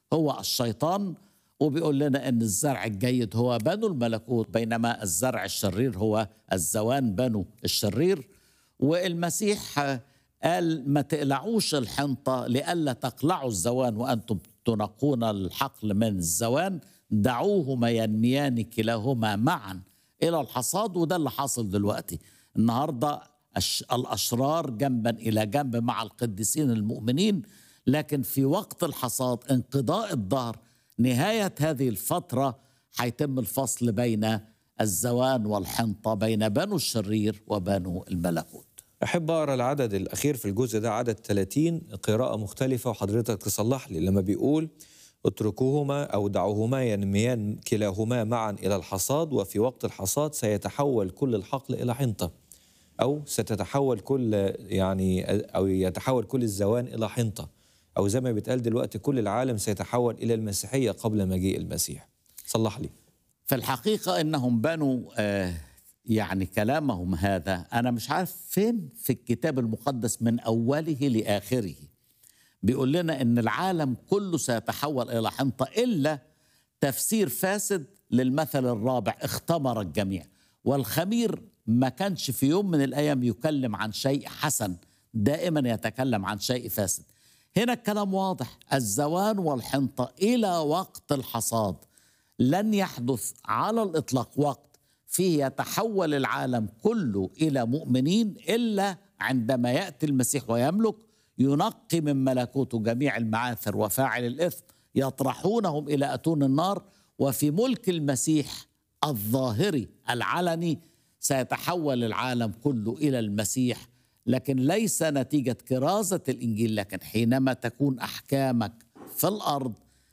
هو الشيطان وبيقول لنا ان الزرع الجيد هو بنو الملكوت بينما الزرع الشرير هو الزوان بنو الشرير والمسيح قال ما تقلعوش الحنطة لئلا تقلعوا الزوان وأنتم تنقون الحقل من الزوان دعوهما ينميان كلاهما معا إلى الحصاد وده اللي حاصل دلوقتي النهاردة الأشرار جنبا إلى جنب مع القديسين المؤمنين لكن في وقت الحصاد انقضاء الظهر نهاية هذه الفترة حيتم الفصل بين الزوان والحنطة بين بنو الشرير وبنو الملكوت أحب أقرأ العدد الأخير في الجزء ده عدد 30 قراءة مختلفة وحضرتك تصلح لي لما بيقول اتركوهما أو دعوهما ينميان كلاهما معا إلى الحصاد وفي وقت الحصاد سيتحول كل الحقل إلى حنطة أو ستتحول كل يعني أو يتحول كل الزوان إلى حنطة أو زي ما بيتقال دلوقتي كل العالم سيتحول إلى المسيحية قبل مجيء المسيح صلح لي في الحقيقة إنهم بنوا آه يعني كلامهم هذا أنا مش عارف فين في الكتاب المقدس من أوله لآخره بيقول لنا إن العالم كله سيتحول إلى حنطة إلا تفسير فاسد للمثل الرابع اختمر الجميع والخمير ما كانش في يوم من الأيام يكلم عن شيء حسن دائما يتكلم عن شيء فاسد هنا الكلام واضح الزوان والحنطة إلى وقت الحصاد لن يحدث على الإطلاق وقت فيه يتحول العالم كله إلى مؤمنين إلا عندما يأتي المسيح ويملك ينقي من ملكوته جميع المعاثر وفاعل الإثم يطرحونهم إلى أتون النار وفي ملك المسيح الظاهري العلني سيتحول العالم كله إلى المسيح لكن ليس نتيجة كرازة الإنجيل لكن حينما تكون أحكامك في الأرض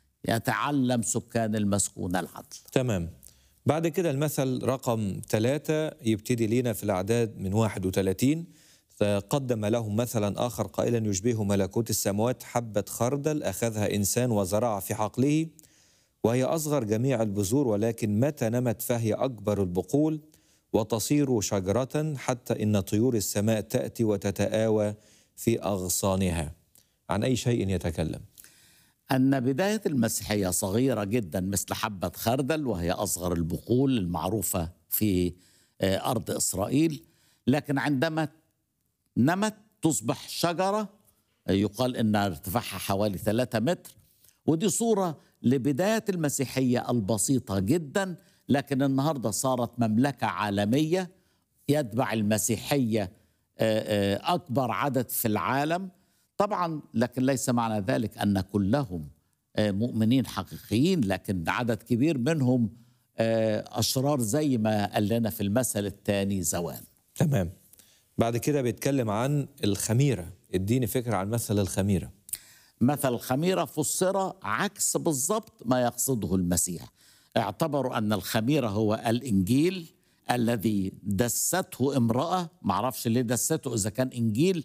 يتعلم سكان المسكون العدل تمام بعد كده المثل رقم ثلاثة يبتدي لينا في الأعداد من 31 فقدم لهم مثلا آخر قائلا يشبه ملكوت السماوات حبة خردل أخذها إنسان وزرعها في حقله وهي أصغر جميع البذور ولكن متى نمت فهي أكبر البقول وتصير شجرة حتى إن طيور السماء تأتي وتتآوى في أغصانها عن أي شيء يتكلم أن بداية المسيحية صغيرة جدا مثل حبة خردل وهي أصغر البقول المعروفة في أرض إسرائيل لكن عندما نمت تصبح شجرة يقال أن ارتفاعها حوالي 3 متر ودي صورة لبداية المسيحية البسيطة جدا لكن النهاردة صارت مملكة عالمية يتبع المسيحية أكبر عدد في العالم طبعا لكن ليس معنى ذلك ان كلهم مؤمنين حقيقيين لكن عدد كبير منهم اشرار زي ما قال لنا في المثل الثاني زوان تمام بعد كده بيتكلم عن الخميره اديني فكره عن مثل الخميره مثل الخميره فسر عكس بالضبط ما يقصده المسيح اعتبروا ان الخميره هو الانجيل الذي دسته امراه معرفش ليه دسته اذا كان انجيل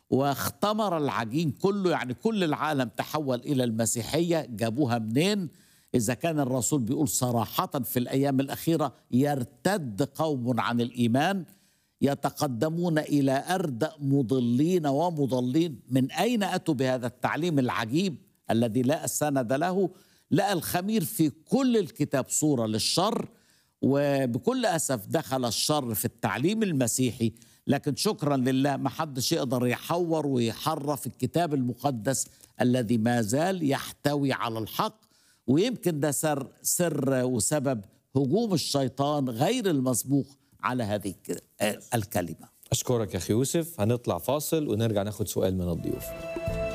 واختمر العجين كله يعني كل العالم تحول الى المسيحيه جابوها منين اذا كان الرسول بيقول صراحه في الايام الاخيره يرتد قوم عن الايمان يتقدمون الى اردأ مضلين ومضلين من اين اتوا بهذا التعليم العجيب الذي لا سند له لقى الخمير في كل الكتاب صوره للشر وبكل اسف دخل الشر في التعليم المسيحي لكن شكرا لله ما حدش يقدر يحور ويحرف الكتاب المقدس الذي ما زال يحتوي على الحق ويمكن ده سر سر وسبب هجوم الشيطان غير المسبوق على هذه الكلمه اشكرك يا اخي يوسف هنطلع فاصل ونرجع ناخد سؤال من الضيوف